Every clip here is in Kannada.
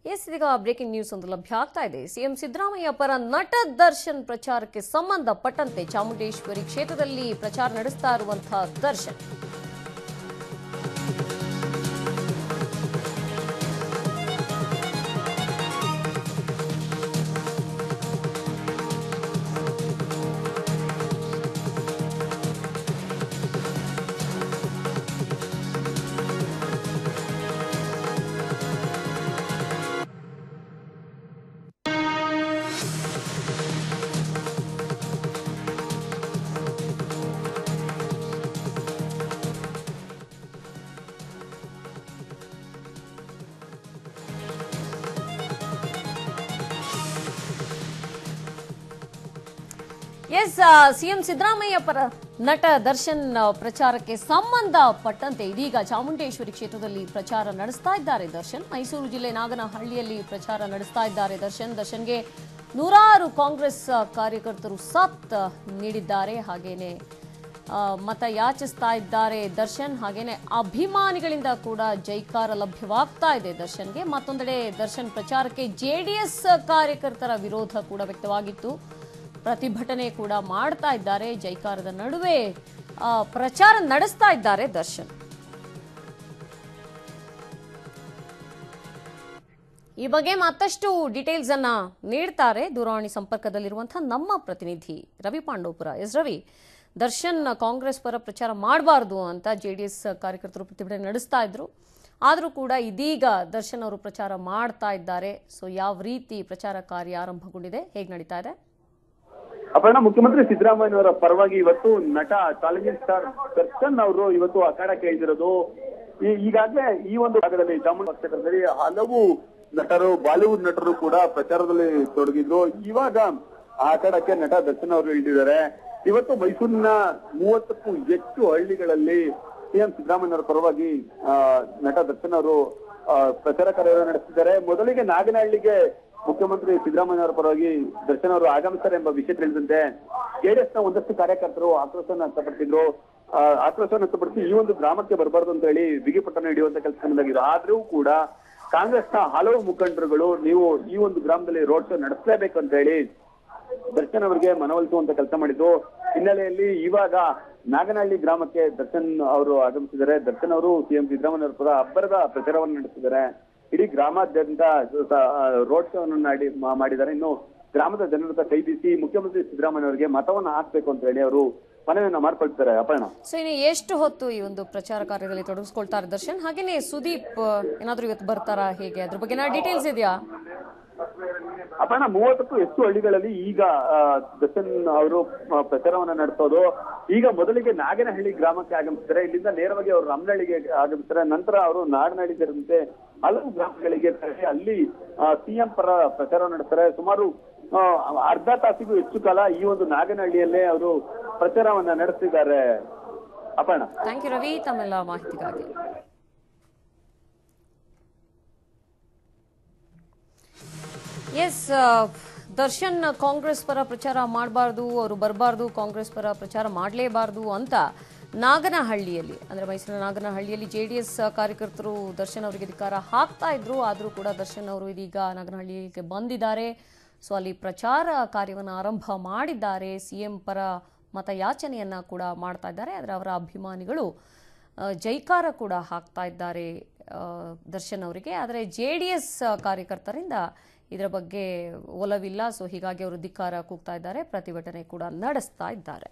ಎಸ್ ಇದೀಗ ಬ್ರೇಕಿಂಗ್ ನ್ಯೂಸ್ ಒಂದು ಲಭ್ಯ ಆಗ್ತಾ ಇದೆ ಸಿಎಂ ಸಿದ್ದರಾಮಯ್ಯ ಪರ ನಟ ದರ್ಶನ್ ಪ್ರಚಾರಕ್ಕೆ ಸಂಬಂಧಪಟ್ಟಂತೆ ಚಾಮುಂಡೇಶ್ವರಿ ಕ್ಷೇತ್ರದಲ್ಲಿ ಪ್ರಚಾರ ನಡೆಸ್ತಾ ಇರುವಂತಹ ದರ್ಶನ್ ಎಸ್ ಸಿಎಂ ಸಿದ್ದರಾಮಯ್ಯ ಪರ ನಟ ದರ್ಶನ್ ಆ, ಪ್ರಚಾರಕ್ಕೆ ಸಂಬಂಧಪಟ್ಟಂತೆ ಇದೀಗ ಚಾಮುಂಡೇಶ್ವರಿ ಕ್ಷೇತ್ರದಲ್ಲಿ ಪ್ರಚಾರ ನಡೆಸ್ತಾ ಇದ್ದಾರೆ ದರ್ಶನ್ ಮೈಸೂರು ಜಿಲ್ಲೆ ನಾಗನಹಳ್ಳಿಯಲ್ಲಿ ಪ್ರಚಾರ ನಡೆಸ್ತಾ ಇದ್ದಾರೆ ದರ್ಶನ್ ದರ್ಶನ್ಗೆ ನೂರಾರು ಕಾಂಗ್ರೆಸ್ ಆ, ಕಾರ್ಯಕರ್ತರು ಸಾಥ್ ನೀಡಿದ್ದಾರೆ ಹಾಗೇನೆ ಆ, ಮತ ಯಾಚಿಸ್ತಾ ಇದ್ದಾರೆ ದರ್ಶನ್ ಹಾಗೇನೆ ಅಭಿಮಾನಿಗಳಿಂದ ಕೂಡ ಜೈಕಾರ ಲಭ್ಯವಾಗ್ತಾ ಇದೆ ದರ್ಶನ್ಗೆ ಮತ್ತೊಂದೆಡೆ ದರ್ಶನ್ ಪ್ರಚಾರಕ್ಕೆ ಜೆಡಿಎಸ್ ಕಾರ್ಯಕರ್ತರ ವಿರೋಧ ಕೂಡ ವ್ಯಕ್ತವಾಗಿತ್ತು ಪ್ರತಿಭಟನೆ ಕೂಡ ಮಾಡ್ತಾ ಇದ್ದಾರೆ ಜೈಕಾರದ ನಡುವೆ ಆ, ಪ್ರಚಾರ ನಡೆಸ್ತಾ ಇದ್ದಾರೆ ದರ್ಶನ್ ಈ ಬಗ್ಗೆ ಮತ್ತಷ್ಟು ಡೀಟೇಲ್ಸ್ ಅನ್ನ ನೀಡ್ತಾರೆ ದೂರವಾಣಿ ಸಂಪರ್ಕದಲ್ಲಿರುವಂತಹ ನಮ್ಮ ಪ್ರತಿನಿಧಿ ರವಿ ಪಾಂಡವಪುರ ಎಸ್ ರವಿ ದರ್ಶನ್ ಕಾಂಗ್ರೆಸ್ ಪರ ಪ್ರಚಾರ ಮಾಡಬಾರ್ದು ಅಂತ ಜೆಡಿಎಸ್ ಕಾರ್ಯಕರ್ತರು ಪ್ರತಿಭಟನೆ ನಡೆಸ್ತಾ ಇದ್ರು ಆದರೂ ಕೂಡ ಇದೀಗ ದರ್ಶನ್ ಅವರು ಪ್ರಚಾರ ಮಾಡ್ತಾ ಇದ್ದಾರೆ ಸೊ ಯಾವ ರೀತಿ ಪ್ರಚಾರ ಕಾರ್ಯ ಆರಂಭಗೊಂಡಿದೆ ಹೇಗೆ ನಡೀತಾ ಇದೆ ಅಪರ್ಣ ಮುಖ್ಯಮಂತ್ರಿ ಸಿದ್ದರಾಮಯ್ಯನವರ ಪರವಾಗಿ ಇವತ್ತು ನಟ ಚಾಲೆಂಜಿಂಗ್ ಸ್ಟಾರ್ ದರ್ಶನ್ ಅವರು ಇವತ್ತು ಅಖಾಡಕ್ಕೆ ಇಳಿದಿರೋದು ಈ- ಈಗಾಗಲೇ ಈ ಒಂದು ಭಾಗದಲ್ಲಿ ಚಾಮುಂಡಿ ಕ್ಷೇತ್ರದಲ್ಲಿ ಹಲವು ನಟರು ಬಾಲಿವುಡ್ ನಟರು ಕೂಡ ಪ್ರಚಾರದಲ್ಲಿ ತೊಡಗಿದ್ರು ಇವಾಗ ಆ ಅಖಾಡಕ್ಕೆ ನಟ ದರ್ಶನ್ ಅವರು ಇಳಿದಿದ್ದಾರೆ ಇವತ್ತು ಮೈಸೂರಿನ ಮೂವತ್ತಕ್ಕೂ ಹೆಚ್ಚು ಹಳ್ಳಿಗಳಲ್ಲಿ ಸಿಎಂ ಸಿದ್ದರಾಮಯ್ಯನವರ ಪರವಾಗಿ ಆ, ನಟ ದರ್ಶನ್ ಅವರು ಆ, ಪ್ರಚಾರ ಕಾರ್ಯವನ್ನು ನಡೆಸಿದ್ದಾರೆ ಮೊದಲಿಗೆ ನಾಗನಹಳ್ಳಿಗೆ ಮುಖ್ಯಮಂತ್ರಿ ಸಿದ್ದರಾಮಯ್ಯ ಅವರ ಪರವಾಗಿ ದರ್ಶನ್ ಅವರು ಆಗಮಿಸ್ತಾರೆ ಎಂಬ ವಿಷಯ ತಿಳಿದಂತೆ ಜೆಡಿಎಸ್ ನ ಒಂದಷ್ಟು ಕಾರ್ಯಕರ್ತರು ಆಕ್ರೋಶವನ್ನು ವ್ಯಕ್ತಪಡಿಸಿದ್ರು ಆ, ಆಕ್ರೋಶವನ್ನು ವ್ಯಕ್ತಪಡಿಸಿ ಈ ಒಂದು ಗ್ರಾಮಕ್ಕೆ ಬರಬಾರ್ದು ಅಂತ ಹೇಳಿ ಬಿಗಿಪಟ್ಟನ್ನು ಹಿಡಿಯುವಂತ ಕೆಲಸ ಮುಂದಾಗಿದ್ರು ಆದ್ರೂ ಕೂಡ ಕಾಂಗ್ರೆಸ್ನ ಹಲವು ಮುಖಂಡರುಗಳು ನೀವು ಈ ಒಂದು ಗ್ರಾಮದಲ್ಲಿ ರೋಡ್ ಶೋ ನಡೆಸಲೇಬೇಕು ಅಂತ ಹೇಳಿ ದರ್ಶನ್ ಅವರಿಗೆ ಮನವೊಲಿಸುವಂತ ಕೆಲಸ ಮಾಡಿದ್ರು ಹಿನ್ನೆಲೆಯಲ್ಲಿ ಇವಾಗ ನಾಗನಹಳ್ಳಿ ಗ್ರಾಮಕ್ಕೆ ದರ್ಶನ್ ಅವರು ಆಗಮಿಸಿದ್ದಾರೆ ದರ್ಶನ್ ಅವರು ಸಿಎಂ ಸಿದ್ದರಾಮಯ್ಯ ಅವರ ಪರ ಅಬ್ಬರದ ಪ್ರಚಾರವನ್ನು ನಡೆಸಿದ್ದಾರೆ ಇಡೀ ಗ್ರಾಮಾದ್ಯಂತ ರೋಡ್ ಶೋ ಅನ್ನು ಮಾಡಿ ಮಾ- ಮಾಡಿದ್ದಾರೆ ಇನ್ನು ಗ್ರಾಮದ ಜನರ ಹತ್ರ ಕೈ ಬೀಸಿ ಮುಖ್ಯಮಂತ್ರಿ ಸಿದ್ದರಾಮಯ್ಯ ಅವರಿಗೆ ಮತವನ್ನ ಹಾಕ್ಬೇಕು ಅಂತ ಹೇಳಿ ಅವರು ಮನವಿಯನ್ನ ಮಾಡ್ಕೊಳ್ತಾರೆ ಅಪರ್ಣ ಸೊ ಇನ್ನು ಎಷ್ಟು ಹೊತ್ತು ಈ ಒಂದು ಪ್ರಚಾರ ಕಾರ್ಯದಲ್ಲಿ ತೊಡಗಿಸ್ಕೊಳ್ತಾರೆ ದರ್ಶನ್ ಹಾಗೇನೆ ಸುದೀಪ್ ಆ, ಏನಾದ್ರೂ ಇವತ್ತು ಬರ್ತಾರಾ ಹೇಗೆ ಅದ್ರ ಬಗ್ಗೆ ಡೀಟೇಲ್ಸ್ ಇದೆಯಾ ಅಪರ್ಣ ಮೂವತ್ತಕ್ಕೂ ಹೆಚ್ಚು ಹಳ್ಳಿಗಳಲ್ಲಿ ಈಗ ಆ, ದರ್ಶನ್ ಅವರು ಆ, ಪ್ರಚಾರವನ್ನ ನಡೆಸೋದು ಈಗ ಮೊದಲಿಗೆ ನಾಗನಹಳ್ಳಿ ಗ್ರಾಮಕ್ಕೆ ಆಗಮಿಸ್ತಾರೆ ಇಲ್ಲಿಂದ ನೇರವಾಗಿ ಅವರು ರಾಮನಹಳ್ಳಿಗೆ ಆಗಮಿಸ್ತಾರೆ ನಂತರ ಅವರು ನಾಡನಹಳ್ಳಿ ಸೇರಿದಂತೆ ಹಲವು ಗ್ರಾಮಗಳಿಗೆ ತೆರಳಿ ಅಲ್ಲಿ ಸಿಎಂ ಪರ ಪ್ರಚಾರ ನಡೆಸ್ತಾರೆ ಸುಮಾರು ಆ, ಅರ್ಧ ತಾಸಿಗೂ ಹೆಚ್ಚು ಕಾಲ ಈ ಒಂದು ನಾಗನಹಳ್ಳಿಯಲ್ಲೇ ಅವರು ಪ್ರಚಾರವನ್ನ ನಡೆಸಿದ್ದಾರೆ ಅಪರ್ಣ ಥ್ಯಾಂಕ್ ಯು ರವಿ ತಮ್ಮೆಲ್ಲ ಮಾಹಿತಿಗಾಗಿ ಎಸ್ ದರ್ಶನ್ ಕಾಂಗ್ರೆಸ್ ಪರ ಪ್ರಚಾರ ಮಾಡಬಾರ್ದು ಅವರು ಬರಬಾರ್ದು ಕಾಂಗ್ರೆಸ್ ಪರ ಪ್ರಚಾರ ಮಾಡಲೇಬಾರ್ದು ಅಂತ ನಾಗನಹಳ್ಳಿಯಲ್ಲಿ ಅಂದ್ರೆ ಮೈಸೂರಿನ ನಾಗನಹಳ್ಳಿಯಲ್ಲಿ ಜೆಡಿಎಸ್ ಕಾರ್ಯಕರ್ತರು ದರ್ಶನ್ ಅವರಿಗೆ ಧಿಕ್ಕಾರ ಹಾಕ್ತಾ ಇದ್ರು ಆದರೂ ಕೂಡ ದರ್ಶನ್ ಅವರು ಇದೀಗ ನಾಗನಹಳ್ಳಿಗೆ ಬಂದಿದ್ದಾರೆ ಸೊ ಅಲ್ಲಿ ಪ್ರಚಾರ ಕಾರ್ಯವನ್ನು ಆರಂಭ ಮಾಡಿದ್ದಾರೆ ಸಿಎಂ ಪರ ಮತಯಾಚನೆಯನ್ನ ಕೂಡ ಮಾಡ್ತಾ ಇದ್ದಾರೆ ಆದರೆ ಅವರ ಅಭಿಮಾನಿಗಳು ಆ, ಜೈಕಾರ ಕೂಡ ಹಾಕ್ತಾ ಇದ್ದಾರೆ ಆ, ದರ್ಶನ್ ಅವರಿಗೆ ಆದರೆ ಜೆ ಡಿ ಎಸ್ ಕಾರ್ಯಕರ್ತರಿಂದ ಇದರ ಬಗ್ಗೆ ಒಲವಿಲ್ಲ ಸೊ ಹೀಗಾಗಿ ಅವರು ಧಿಕ್ಕಾರ ಕೂಗ್ತಾ ಇದ್ದಾರೆ ಪ್ರತಿಭಟನೆ ಕೂಡ ನಡೆಸ್ತಾ ಇದ್ದಾರೆ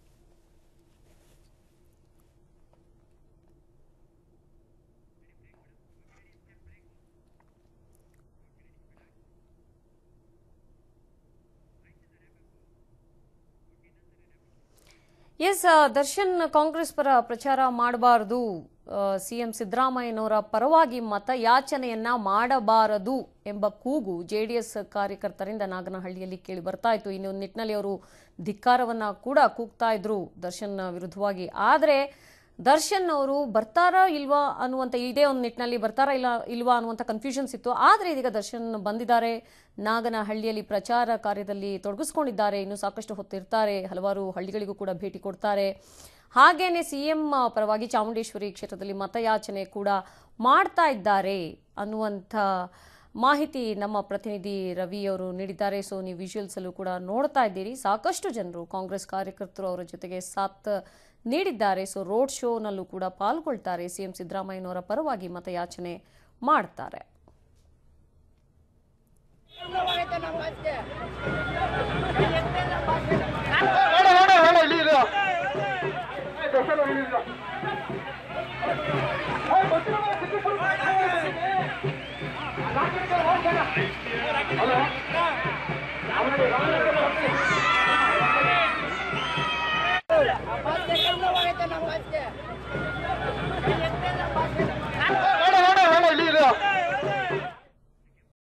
ಎಸ್ ದರ್ಶನ್ ಕಾಂಗ್ರೆಸ್ ಪರ ಪ್ರಚಾರ ಮಾಡಬಾರದು ಸಿಎಂ ಸಿದ್ದರಾಮಯ್ಯನವರ ಪರವಾಗಿ ಮತ ಯಾಚನೆಯನ್ನ ಮಾಡಬಾರದು ಎಂಬ ಕೂಗು ಜೆಡಿಎಸ್ ಕಾರ್ಯಕರ್ತರಿಂದ ನಾಗನಹಳ್ಳಿಯಲ್ಲಿ ಕೇಳಿ ಬರ್ತಾ ಇತ್ತು ಇನ್ನು ಒಂದು ನಿಟ್ಟಿನಲ್ಲಿ ಅವರು ಧಿಕ್ಕಾರವನ್ನ ಕೂಡ ಕೂಗ್ತಾ ಇದ್ರು ದರ್ಶನ್ ವಿರುದ್ಧವಾಗಿ ಆದರೆ ದರ್ಶನ್ ಅವರು ಬರ್ತಾರಾ ಇಲ್ವಾ ಅನ್ನುವಂಥ ಇದೇ ಒಂದು ನಿಟ್ಟಿನಲ್ಲಿ ಬರ್ತಾರಾ ಇಲ್ಲ ಇಲ್ವಾ ಅನ್ನುವಂಥ ಕನ್ಫ್ಯೂಷನ್ಸ್ ಇತ್ತು ಆದರೆ ಇದೀಗ ದರ್ಶನ್ ಬಂದಿದ್ದಾರೆ ನಾಗನಹಳ್ಳಿಯಲ್ಲಿ ಪ್ರಚಾರ ಕಾರ್ಯದಲ್ಲಿ ತೊಡಗಿಸ್ಕೊಂಡಿದ್ದಾರೆ ಇನ್ನು ಸಾಕಷ್ಟು ಹೊತ್ತಿರ್ತಾರೆ ಹಲವಾರು ಹಳ್ಳಿಗಳಿಗೂ ಕೂಡ ಭೇಟಿ ಕೊಡ್ತಾರೆ ಹಾಗೇನೆ ಸಿಎಂ ಪರವಾಗಿ ಚಾಮುಂಡೇಶ್ವರಿ ಕ್ಷೇತ್ರದಲ್ಲಿ ಮತಯಾಚನೆ ಕೂಡ ಮಾಡ್ತಾ ಇದ್ದಾರೆ ಅನ್ನುವಂಥ ಮಾಹಿತಿ ನಮ್ಮ ಪ್ರತಿನಿಧಿ ರವಿ ಅವರು ನೀಡಿದ್ದಾರೆ ಸೊ ನೀವು ವಿಜುವಲ್ಸ್ ಅಲ್ಲೂ ಕೂಡ ನೋಡ್ತಾ ಇದ್ದೀರಿ ಸಾಕಷ್ಟು ಜನರು ಕಾಂಗ್ರೆಸ್ ಕಾರ್ಯಕರ್ತರು ಅವರ ಜೊತೆಗೆ ಸಾಥ್ ನೀಡಿದ್ದಾರೆ ಸೊ ರೋಡ್ ಶೋನಲ್ಲೂ ಕೂಡ ಪಾಲ್ಗೊಳ್ತಾರೆ ಸಿಎಂ ಸಿದ್ದರಾಮಯ್ಯನವರ ಪರವಾಗಿ ಮತಯಾಚನೆ ಮಾಡ್ತಾರೆ ಬೇಡ ಬೇಡ ಬೇಡ ಇಲ್ಲಿ ಇರು. ಏ, ದರ್ಶನ್ ಇಲ್ಲಿ ಇರು.